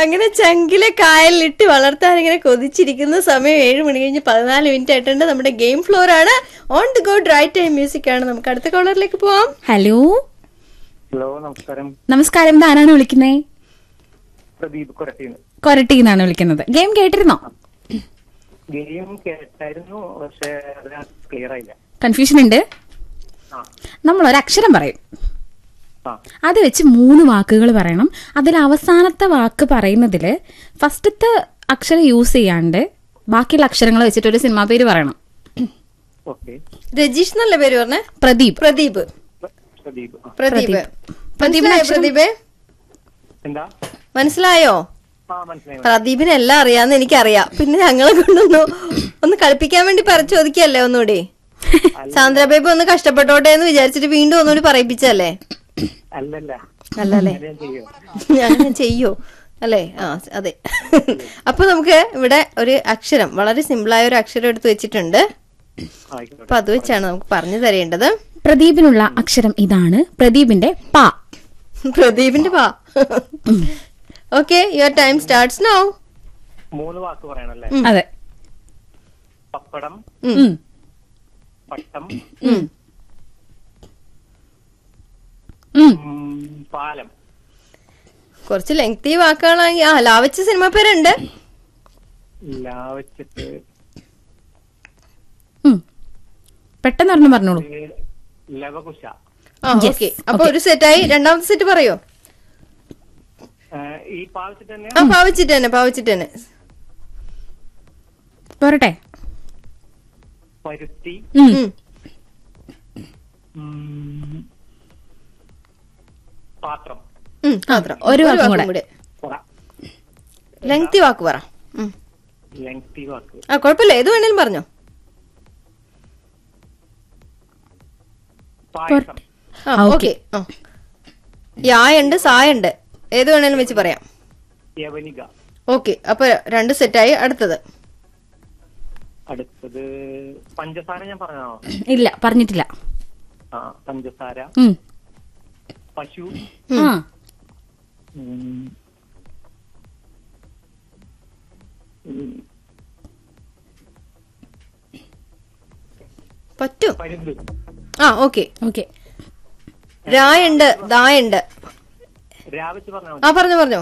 അങ്ങനെ ചങ്കിലെ കായലിലിട്ട് വളർത്താൻ ഇങ്ങനെ കൊതിച്ചിരിക്കുന്ന സമയം ഏഴ് മണി കഴിഞ്ഞ് പതിനാല് മിനിറ്റ് ആയിട്ടുണ്ട് നമ്മുടെ ഗെയിം ഫ്ലോർ ആണ് on the go right time music ആണ് നമുക്ക് അടുത്ത കോളറിലേക്ക് പോവാം ഹലോ ഹലോ നമസ്കാരം നമസ്കാരം ഇത് ആരാണ് വിളിക്കുന്നേ പ്രദീപ് കൊരട്ടിന്ന് കൊരട്ടിന്നാണ് വിളിക്കുന്നത് ഗെയിം കേട്ടിരുന്നോ ഗെയിം കേട്ടായിരുന്നു പക്ഷെ അത് ക്ലിയർ ആയില്ല കൺഫ്യൂഷൻ ഉണ്ട് ആ നമ്മൾ ഒരു അക്ഷരം പറയും ആ അത് വെച്ച് മൂന്ന് വാക്കുകൾ പറയണം അതിൽ അവസാനത്തെ വാക്ക് പറയുന്നതിൽ ഫസ്റ്റത്തെ അക്ഷരം യൂസ് ചെയ്യാണ്ട് ബാക്കിയുള്ള അക്ഷരങ്ങൾ വെച്ചിട്ട് ഒരു സിനിമാ പേര് പറയണം ഓക്കെ രജീഷ് എന്നല്ലേ പേര് പറഞ്ഞേ പ്രദീപ് പ്രദീപ് പ്രദീപ് ആ. പ്രദീപ് പ്രദീപിന് മനസ്സിലായോ അക്ഷരം- പ്രദീപേ എന്താ മനസ്സിലായോ ആ മനസ്സിലായി പ്രദീപിന് എല്ലാം അറിയാന്ന് എനിക്കറിയാം പിന്നെ ഞങ്ങളെ കൊണ്ടൊന്ന് ഒന്ന് കളിപ്പിക്കാൻ വേണ്ടി പറ ചോദിക്കല്ലേ ഒന്നുകൂടി സാന്ദ്ര ബേബി ഒന്ന് കഷ്ടപ്പെട്ടോട്ടെ എന്ന് വിചാരിച്ചിട്ട് വീണ്ടും ഒന്നുകൂടി പറയിപ്പിച്ചല്ലേ അല്ലല്ല അല്ലല്ലേ ഞാൻ ചെയ്യും അങ്ങനെ ചെയ്യോ അല്ലേ ആ അതെ അപ്പൊ നമുക്ക് ഇവിടെ ഒരു അക്ഷരം വളരെ സിമ്പിളായ ഒരു അക്ഷരം എടുത്ത് വെച്ചിട്ടുണ്ട് ആയിക്കോട്ടെ അപ്പൊ അത് വെച്ചാണ് നമുക്ക് പറഞ്ഞു തരേണ്ടത് പ്രദീപിനുള്ള അക്ഷരം ഇതാണ് പ്രദീപിന്റെ പ പ്രദീപിന്റെ പാ okay your time starts now മൂന്ന് വാക്ക് പറയണല്ലേ അതെ പപ്പടം ഉം. പട്ടം ഉം. ഉം, പാലം കുറച്ച് ലെങ്തി വാക്കുകളാണെങ്കിൽ ആ ലാവച്ച സിനിമ പേരുണ്ട് ലാ വെച്ചിട്ട് ഉം. പെട്ടെന്ന് ഒരെണ്ണം പറഞ്ഞോളൂ ഏ, ലവകുശ ആ Yes, ഓക്കെ അപ്പൊ ഒരു സെറ്റായി രണ്ടാമത്തെ സെറ്റ് പറയോ ഏ, ഈ പാ വെച്ചിട്ട് തന്നെ ആ പാവിച്ചിട്ട് തന്നെ പാവിച്ചിട്ട് തന്നെ പോരട്ടെ പരുത്തി ഉം. ഉം. ഉം, പാത്രം ഉം, മാത്രം. ഒരു വാക്കും കൂടെ. കുട ലെങ്തി വാക്ക് പറ ഉം. ലെങ്തി വാക്ക് ആ കുഴപ്പമില്ല ഏത് വേണേലും പറഞ്ഞോ പായസം ആ ആ, ഓക്കെ ആ യായുണ്ട് സായുണ്ട് ഏത് വേണേലും വെച്ച് പറയാം യവനിക ഓക്കെ അപ്പൊ രണ്ട് സെറ്റായി അടുത്തത് അടുത്തത് പഞ്ചസാര ഞാൻ പറഞ്ഞോ ഇല്ല പറഞ്ഞിട്ടില്ല ആ പഞ്ചസാര ഉം. പശു ആ ഉം, ഉം, പറ്റും പരുന്ത് ആ ഓക്കെ ഓക്കെ രായുണ്ട് ദായുണ്ട് രാവിച്ച് പറഞ്ഞാൽ ആ മതി പറഞ്ഞോ പറഞ്ഞോ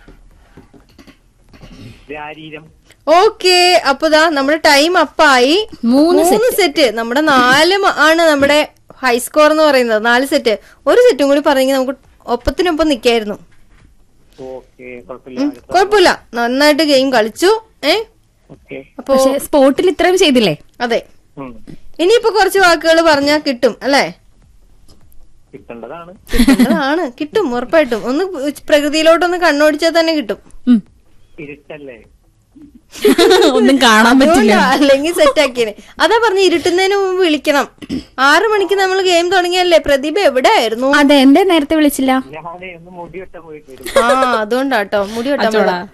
രാരീരം ഓക്കെ അപ്പൊ ദാ നമ്മുടെ ടൈം അപ്പായി മൂന്ന് മൂന്ന് സെറ്റ് നമ്മുടെ നാല് മ- ആണ് നമ്മുടെ ഹൈ സ്കോർ എന്ന് പറയുന്നത് നാല് സെറ്റ് ഒരു സെറ്റും കൂടി പറഞ്ഞെങ്കിൽ നമുക്ക് ഒപ്പത്തിനൊപ്പം നിക്കായിരുന്നു ഓക്കെ കുഴപ്പമില്ല കുഴപ്പമില്ല നന്നായിട്ട് ഗെയിം കളിച്ചു ഏ ഓക്കെ അപ്പൊ പക്ഷെ സ്പോട്ടിൽ ഇത്രയും ചെയ്തില്ലേ അതെ ഉം, ഇനിയിപ്പോ കുറച്ച് വാക്കുകൾ പറഞ്ഞാൽ കിട്ടും അല്ലേ കിട്ടേണ്ടതാണ് കിട്ടുന്നതാണ് കിട്ടും ഉറപ്പായിട്ടും ഒന്ന് പ്രകൃതിയിലോട്ടൊന്ന് കണ്ണോടിച്ചാൽ തന്നെ കിട്ടും ഉം. ഇരുട്ടല്ലേ ഒന്നും കാണാൻ പറ്റില്ല അതുകൊണ്ടാ, അല്ലെങ്കിൽ സെറ്റ് ആക്കിയത് അതാ പറഞ്ഞ ഇരുട്ടുന്നതിന് മുമ്പ് വിളിക്കണം ആറു മണിക്ക് നമ്മൾ ഗെയിം തുടങ്ങിയല്ലേ പ്രദീപ് എവിടെ ആയിരുന്നു അതെ എന്റെ നേരത്തെ വിളിച്ചില്ല ഞാനേ ഒന്ന് മുടി വെട്ടാൻ പോയിട്ട് വരും ആ അതുകൊണ്ടാട്ടോ മുടി വെട്ടാൻ അച്ചോടാ. പോയതാ.